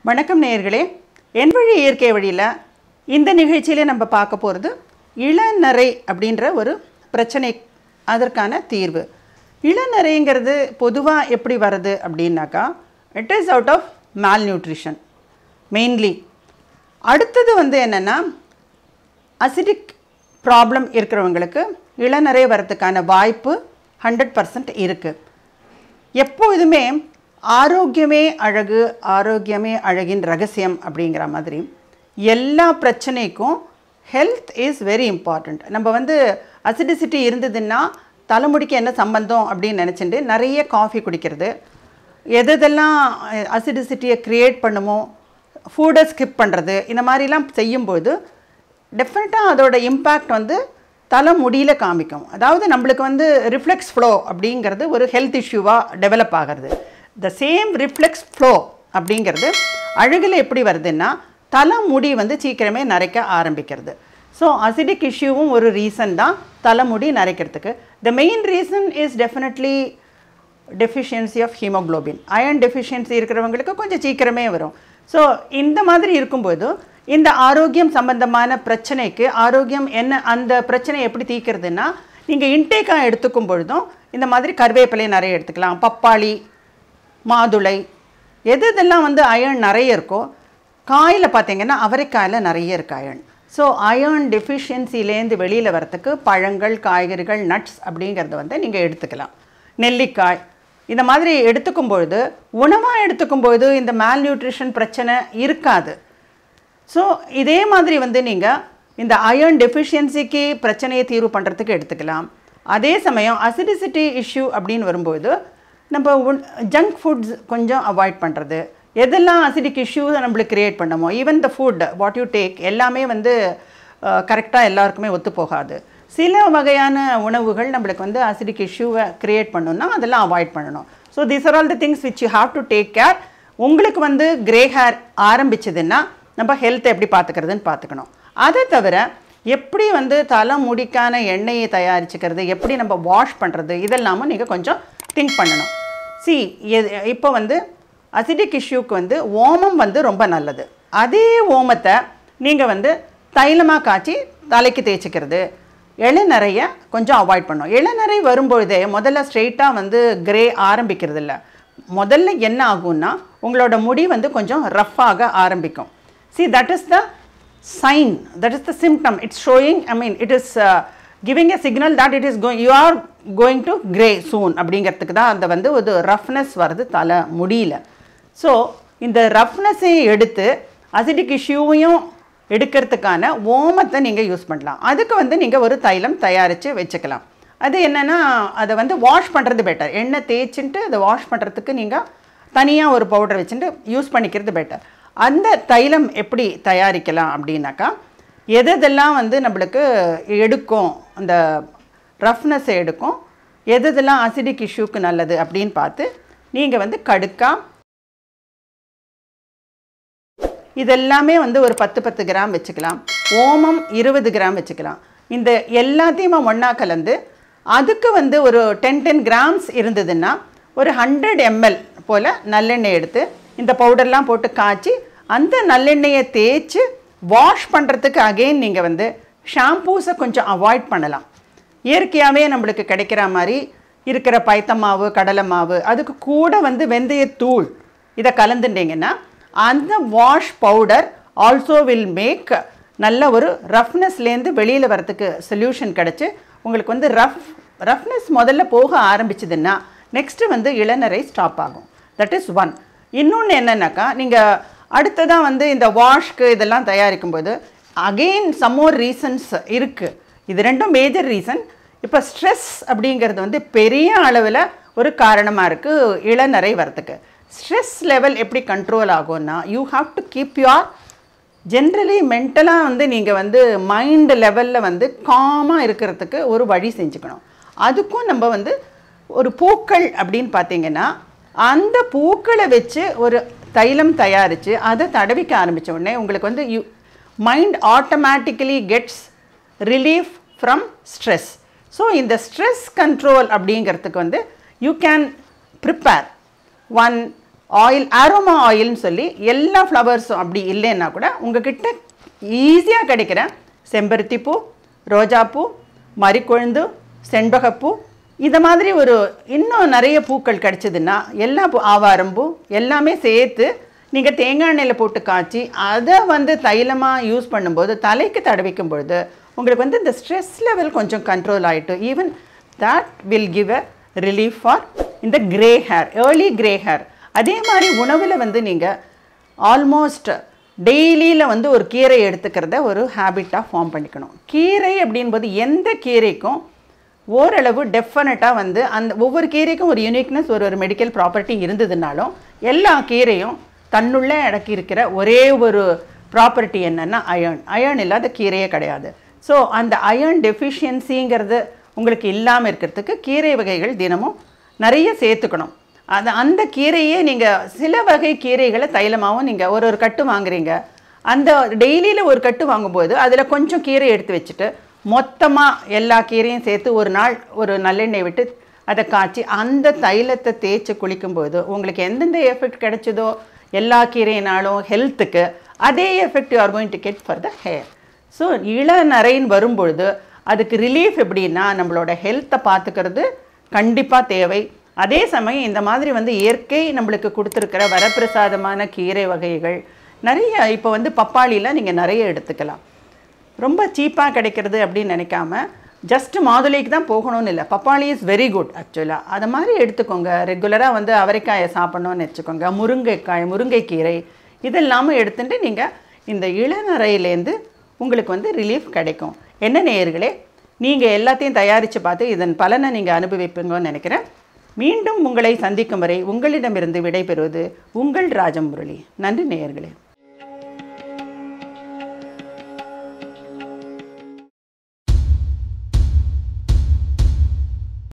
வணக்கம் நேயர்களே என் வழி இயற்கை வழியில் இந்த நிகழ்ச்சியில் நம்ம பார்க்க போகிறது இளநரை அப்படின்ற ஒரு பிரச்சனை அதற்கான தீர்வு இளநரைங்கிறது பொதுவாக எப்படி வருது அப்படின்னாக்கா it is out of malnutrition mainly அடுத்தது வந்து என்னென்னா அசிடிக் ப்ராப்ளம் இருக்கிறவங்களுக்கு இளநரை வரதுக்கான வாய்ப்பு ஹண்ட்ரட் பர்சன்ட் இருக்குது எப்பொழுதுமே ஆரோக்கியமே அழகு ஆரோக்கியமே அழகின் ரகசியம் அப்படிங்கிற மாதிரி எல்லா பிரச்சனைக்கும் ஹெல்த் இஸ் வெரி இம்பார்ட்டண்ட் நம்ம வந்து அசிடிசிட்டி இருந்ததுன்னா தலைமுடிக்கு என்ன சம்பந்தம் அப்படின்னு நினச்சிட்டு நிறைய காஃபி குடிக்கிறது எது எதெல்லாம் அசிடிசிட்டியை க்ரியேட் பண்ணுமோ ஃபுட்டை ஸ்கிப் பண்ணுறது இந்த மாதிரிலாம் செய்யும்போது டெஃபினட்டாக அதோட இம்பேக்ட் வந்து தலை முடியில காமிக்கும் அதாவது நம்மளுக்கு வந்து ரிஃப்ளெக்ஸ் ஃப்ளோ அப்படிங்கிறது ஒரு ஹெல்த் இஷ்யூவாக டெவலப் ஆகிறது த சேம் ரிஃப்ளெக்ஸ் ஃப்ளோ அப்படிங்கிறது அழகில் எப்படி வருதுன்னா தலை முடி வந்து சீக்கிரமே நரைக்க ஆரம்பிக்கிறது ஸோ அசிடிக் இஷ்யூவும் ஒரு ரீசன் தான் தலைமுடி நரைக்கிறதுக்கு the main reason is definitely deficiency of haemoglobin iron deficiency இருக்கிறவங்களுக்கு கொஞ்சம் சீக்கிரமே வரும் ஸோ இந்த மாதிரி இருக்கும்போது இந்த ஆரோக்கியம் சம்பந்தமான பிரச்சனைக்கு ஆரோக்கியம் என்ன அந்த பிரச்சனை எப்படி தீர்க்கிறதுனா நீங்கள் இன்டேக்காக எடுத்துக்கும் பொழுதும் இந்த மாதிரி கருவேப்பிலை நிறைய எடுத்துக்கலாம் பப்பாளி மாதுளை எது இதெல்லாம் வந்து அயர்ன் நிறைய இருக்கோ காயில் பார்த்தீங்கன்னா அவரைக்காயில் நிறைய இருக்கு அயர்ன் ஸோ அயர்ன் டெஃபிஷியன்சிலேருந்து வெளியில் வரத்துக்கு பழங்கள் காய்கறிகள் நட்ஸ் அப்படிங்கிறத வந்து நீங்கள் எடுத்துக்கலாம் நெல்லிக்காய் இந்த மாதிரி எடுத்துக்கும் பொழுது உணவாக எடுத்துக்கும் பொழுது இந்த மேல் நியூட்ரிஷன் பிரச்சனை இருக்காது ஸோ இதே மாதிரி வந்து நீங்கள் இந்த அயர்ன் டெஃபிஷியன்சிக்கு பிரச்சனையை தீர்வு பண்ணுறதுக்கு எடுத்துக்கலாம் அதே சமயம் அசிடிசிட்டி இஷ்யூ அப்படின்னு வரும்போது நம்ம உண் ஜங்க் ஃபுட்ஸ் கொஞ்சம் அவாய்ட் பண்ணுறது எதெல்லாம் அசிடிக் இஷ்யூ நம்மளுக்கு க்ரியேட் பண்ணமோ even the food what you take எல்லாமே வந்து கரெக்டாக எல்லாருக்குமே ஒத்து போகாது சில வகையான உணவுகள் நம்மளுக்கு வந்து அசிடிக் இஷ்யூவை க்ரியேட் பண்ணணும்னா அதெல்லாம் அவாய்ட் பண்ணணும் so this are all the things which you have to take care உங்களுக்கு வந்து கிரே ஹேர் ஆரம்பிச்சதுன்னா நம்ம ஹெல்த்தை எப்படி பார்த்துக்கிறதுன்னு பார்த்துக்கணும் அதை தவிர எப்படி வந்து தலை முடிக்கான எண்ணெயை தயாரிச்சுக்கிறது எப்படி நம்ம வாஷ் பண்ணுறது இதெல்லாமும் நீங்கள் கொஞ்சம் திங்க் பண்ணணும் சி இப்போ வந்து அசிடிக் இஷ்யூக்கு வந்து ஓமம் வந்து ரொம்ப நல்லது அதே ஓமத்தை நீங்கள் வந்து தைலமாக காய்ச்சி தலைக்கு தேய்ச்சிக்கிறது இளநறைய கொஞ்சம் அவாய்ட் பண்ணும் இளநரை வரும்பொழுதே முதல்ல ஸ்ட்ரெயிட்டாக வந்து கிரே ஆரம்பிக்கிறது இல்லை முதல்ல என்ன ஆகும்னா உங்களோட முடி வந்து கொஞ்சம் ரஃப்பாக ஆரம்பிக்கும் see that is the sign that is the symptom it's showing i mean it is uh, giving a signal that it is going you are going to gray soon அப்படிங்கிறதுக்கு தான் அந்த வந்து ஒரு ரஃப்னஸ் வருது தலை முடியல ஸோ இந்த ரஃப்னஸை எடுத்து அசிடிக் இஷ்யூவையும் எடுக்கிறதுக்கான ஓமத்தை நீங்கள் யூஸ் பண்ணலாம் அதுக்கு வந்து நீங்கள் ஒரு தைலம் தயாரித்து வச்சுக்கலாம் அது என்னென்னா அதை வந்து வாஷ் பண்ணுறது பெட்டர் எண்ணெய் தேய்ச்சின்ட்டு அதை வாஷ் பண்ணுறதுக்கு நீங்கள் தனியாக ஒரு பவுடர் வச்சுட்டு யூஸ் பண்ணிக்கிறது பெட்டர் அந்த தைலம் எப்படி தயாரிக்கலாம் அப்படின்னாக்கா எது எதெல்லாம் வந்து நம்மளுக்கு எடுக்கும் அந்த ரஃப்னஸை எடுக்கும் எது எதெல்லாம் அசிடிக் இஷ்யூக்கு நல்லது அப்படின்னு பார்த்து நீங்கள் வந்து கடுக்கா இதெல்லாமே வந்து ஒரு பத்து பத்து கிராம் வச்சுக்கலாம் ஓமம் இருபது கிராம் வச்சுக்கலாம் இந்த எல்லாத்தையுமே ஒன்றா கலந்து அதுக்கு வந்து ஒரு டென் டென் கிராம்ஸ் இருந்ததுன்னா ஒரு ஹண்ட்ரட் எம்எல் போல் நல்லெண்ணெய் எடுத்து இந்த பவுடர்லாம் போட்டு காய்ச்சி அந்த நல்லெண்ணெயை தேய்ச்சி வாஷ் பண்ணுறதுக்கு அகெயின் நீங்கள் வந்து ஷாம்பூஸை கொஞ்சம் அவாய்ட் பண்ணலாம் இயற்கையாகவே நம்மளுக்கு கிடைக்கிற மாதிரி இருக்கிற பைத்த மாவு கடலை மாவு அதுக்கு கூட வந்து வெந்தயத்தூள் இதை கலந்துட்டிங்கன்னா அந்த wash powder also will make நல்ல ஒரு ரஃப்னஸ்லேருந்து வெளியில் வரத்துக்கு சொல்யூஷன் கிடச்சி உங்களுக்கு வந்து ரஃப் ரஃப்னஸ் முதல்ல போக ஆரம்பிச்சதுன்னா நெக்ஸ்ட்டு வந்து இளநரை ஸ்டாப் ஆகும் தட் இஸ் ஒன் இன்னொன்று என்னென்னாக்கா நீங்கள் அடுத்ததாக வந்து இந்த வாஷ்க்கு இதெல்லாம் தயாரிக்கும்போது அகெயின் சம் மோர் ரீசன்ஸ் இருக்குது இது ரெண்டும் மேஜர் ரீசன் இப்போ ஸ்ட்ரெஸ் அப்படிங்கிறது வந்து பெரிய அளவில் ஒரு காரணமாக இருக்குது இளநரை வரத்துக்கு ஸ்ட்ரெஸ் லெவல் எப்படி கண்ட்ரோல் ஆகும்னா you have to keep your generally மென்டலாக வந்து நீங்கள் வந்து மைண்ட் லெவலில் வந்து காமாக இருக்கிறதுக்கு ஒரு வழி செஞ்சுக்கணும் அதுக்கும் நம்ம வந்து ஒரு பூக்கள் அப்படின்னு பார்த்தீங்கன்னா அந்த பூக்களை வச்சு ஒரு தைலம் தயாரித்து அதை தடவிக்க ஆரம்பித்த உடனே உங்களுக்கு வந்து you mind automatically gets relief from stress so இந்த ஸ்ட்ரெஸ் கண்ட்ரோல் அப்படிங்கிறதுக்கு வந்து you can prepare one oil aroma ஆயில்னு சொல்லி எல்லா ஃப்ளவர்ஸும் அப்படி இல்லைன்னா கூட உங்ககிட்ட ஈஸியாக கிடைக்கிற செம்பருத்தி பூ ரோஜாப்பூ மறிக்கொழுந்து செண்பகப்பூ இதை மாதிரி ஒரு இன்னும் நிறைய பூக்கள் கிடைச்சதுன்னா எல்லா பூ ஆவாரம்பூ எல்லாமே சேர்த்து நீங்கள் தேங்காய் எண்ணெயில் போட்டு காய்ச்சி அதை வந்து தைலமாக யூஸ் பண்ணும்போது தலைக்கு தடவிக்கும் பொழுது உங்களுக்கு வந்து இந்த ஸ்ட்ரெஸ் லெவல் கொஞ்சம் கண்ட்ரோல் ஆகிட்டு even that will give a relief for இந்த grey hair early grey hair அதே மாதிரி உணவில் வந்து நீங்கள் ஆல்மோஸ்ட் டெய்லியில் வந்து ஒரு கீரை எடுத்துக்கிறத ஒரு ஹேபிட்டாக ஃபார்ம் பண்ணிக்கணும் கீரை அப்படின்போது எந்த கீரைக்கும் ஓரளவு டெஃபினட்டாக வந்து அந்த ஒவ்வொரு கீரைக்கும் ஒரு யூனிக்னஸ் ஒரு ஒரு மெடிக்கல் ப்ராப்பர்ட்டி இருந்ததுனாலும் எல்லா கீரையும் தன்னுள்ளே அடக்கி இருக்கிற ஒரே ஒரு ப்ராப்பர்ட்டி என்னென்னா அயர்ன் அயர்ன் இல்லாத கீரையே கிடையாது ஸோ அந்த அயர்ன் டெஃபிஷியன்சிங்கிறது உங்களுக்கு இல்லாமல் இருக்கிறதுக்கு கீரை வகைகள் தினமும் நிறைய சேர்த்துக்கணும் அது அந்த கீரையே நீங்கள் சில வகை கீரைகளை தைலமாகவும் நீங்கள் ஒரு ஒரு கட்டு வாங்குறீங்க அந்த டெய்லியில் ஒரு கட்டு வாங்கும்போது அதில் கொஞ்சம் கீரை எடுத்து வச்சுட்டு மொத்தமாக எல்லா கீரையும் சேர்த்து ஒரு நாள் ஒரு நல்லெண்ணெய் விட்டு அதை காய்ச்சி அந்த தைலத்தை தேய்ச்சி குளிக்கும்போது உங்களுக்கு எந்தெந்த எஃபெக்ட் கிடைச்சதோ எல்லா கீரையினாலும் ஹெல்த்துக்கு அதே effect you are going to get for the hair so இளநரைன்னு வரும்பொழுது அதுக்கு ரிலீஃப் எப்படின்னா நம்மளோட ஹெல்த்தை பார்த்துக்கிறது கண்டிப்பாக தேவை அதே சமயம் இந்த மாதிரி வந்து இயற்கை நம்மளுக்கு கொடுத்துருக்கிற வரப்பிரசாதமான கீரை வகைகள் நிறைய இப்போ வந்து பப்பாளியில் நீங்கள் நிறைய எடுத்துக்கலாம் ரொம்ப சீப்பாக கிடைக்கிறது அப்படின்னு நினைக்காம ஜஸ்ட் மாதுளைக்கு தான் போகணும்னு இல்லை பப்பாளி இஸ் வெரி குட் ஆக்சுவலாக அதை மாதிரி எடுத்துக்கோங்க ரெகுலராக வந்து அவரைக்காயை சாப்பிட்ணுன்னு வச்சுக்கோங்க முருங்கைக்காய் முருங்கைக்கீரை இதெல்லாமல் எடுத்துட்டு நீங்கள் இந்த இளநரையிலேருந்து உங்களுக்கு வந்து ரிலீஃப் கிடைக்கும் என்ன நேயர்களே நீங்கள் எல்லாத்தையும் தயாரித்து பார்த்து இதன் பலனை நீங்கள் அனுபவிப்பீங்கன்னு நினைக்கிறேன் மீண்டும் உங்களை சந்திக்கும் வரை உங்களிடமிருந்து விடைபெறுவது உங்கள் ராஜமுரளி நன்றி நேயர்களே